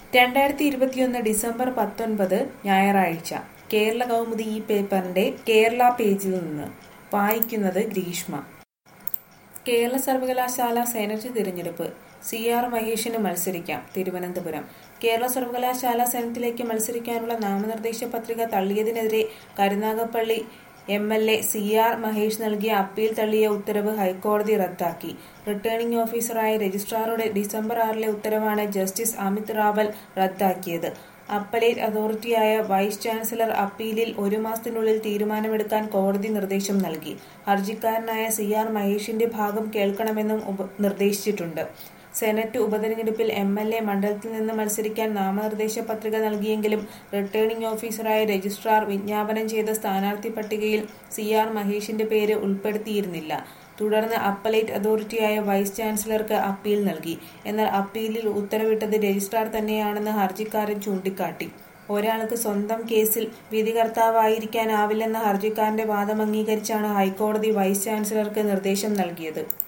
രണ്ടായിരത്തി ഇരുപത്തിയൊന്ന് ഡിസംബർ പത്തൊൻപത് ഞായറാഴ്ച കേരള കൗമുദി ഈ പേപ്പറിന്റെ കേരള പേജിൽ നിന്ന് വായിക്കുന്നത് ഗ്രീഷ്മ കേരള സർവകലാശാല സെനറ്റ് തിരഞ്ഞെടുപ്പ് സി ആർ മഹേഷിന് മത്സരിക്കാം തിരുവനന്തപുരം കേരള സർവകലാശാല സെനറ്റിലേക്ക് മത്സരിക്കാനുള്ള നാമനിർദ്ദേശ പത്രിക തള്ളിയതിനെതിരെ Karunagappally M L A C R Mahesh നൽകിയ അപ്പീൽ തള്ളിയ ഉത്തരവ് ഹൈക്കോടതി റദ്ദാക്കി റിട്ടേണിംഗ് ഓഫീസറായ രജിസ്ട്രാറുടെ ഡിസംബർ ആറിലെ ഉത്തരവാണ് ജസ്റ്റിസ് അമിത് റാവൽ റദ്ദാക്കിയത് അപ്പലേറ്റ് അതോറിറ്റിയായ വൈസ് ചാൻസലർ അപ്പീലിൽ ഒരു മാസത്തിനുള്ളിൽ തീരുമാനമെടുക്കാൻ കോടതി നിർദ്ദേശം നൽകി ഹർജിക്കാരനായ സി ആർ മഹേഷിന്റെ ഭാഗം കേൾക്കണമെന്നും ഉപ- നിർദ്ദേശിച്ചിട്ടുണ്ട് സെനറ്റ് ഉപതെരഞ്ഞെടുപ്പിൽ എം എൽ എ മണ്ഡലത്തിൽ നിന്ന് മത്സരിക്കാൻ നാമനിർദ്ദേശ പത്രിക നൽകിയെങ്കിലും റിട്ടേണിംഗ് ഓഫീസറായ രജിസ്ട്രാർ വിജ്ഞാപനം ചെയ്ത സ്ഥാനാർത്ഥി പട്ടികയിൽ സി ആർ മഹേഷിന്റെ പേര് ഉൾപ്പെടുത്തിയിരുന്നില്ല തുടർന്ന് അപ്പലേറ്റ് അതോറിറ്റിയായ വൈസ് ചാൻസലർക്ക് അപ്പീൽ നൽകി എന്നാൽ അപ്പീലിൽ ഉത്തരവിട്ടത് രജിസ്ട്രാർ തന്നെയാണെന്ന് ഹർജിക്കാരൻ ചൂണ്ടിക്കാട്ടി ഒരാൾക്ക് സ്വന്തം കേസിൽ വിധികർത്താവായിരിക്കാനാവില്ലെന്ന ഹർജിക്കാരന്റെ വാദം അംഗീകരിച്ചാണ് ഹൈക്കോടതി വൈസ് ചാൻസലർക്ക് നിർദ്ദേശം നൽകിയത്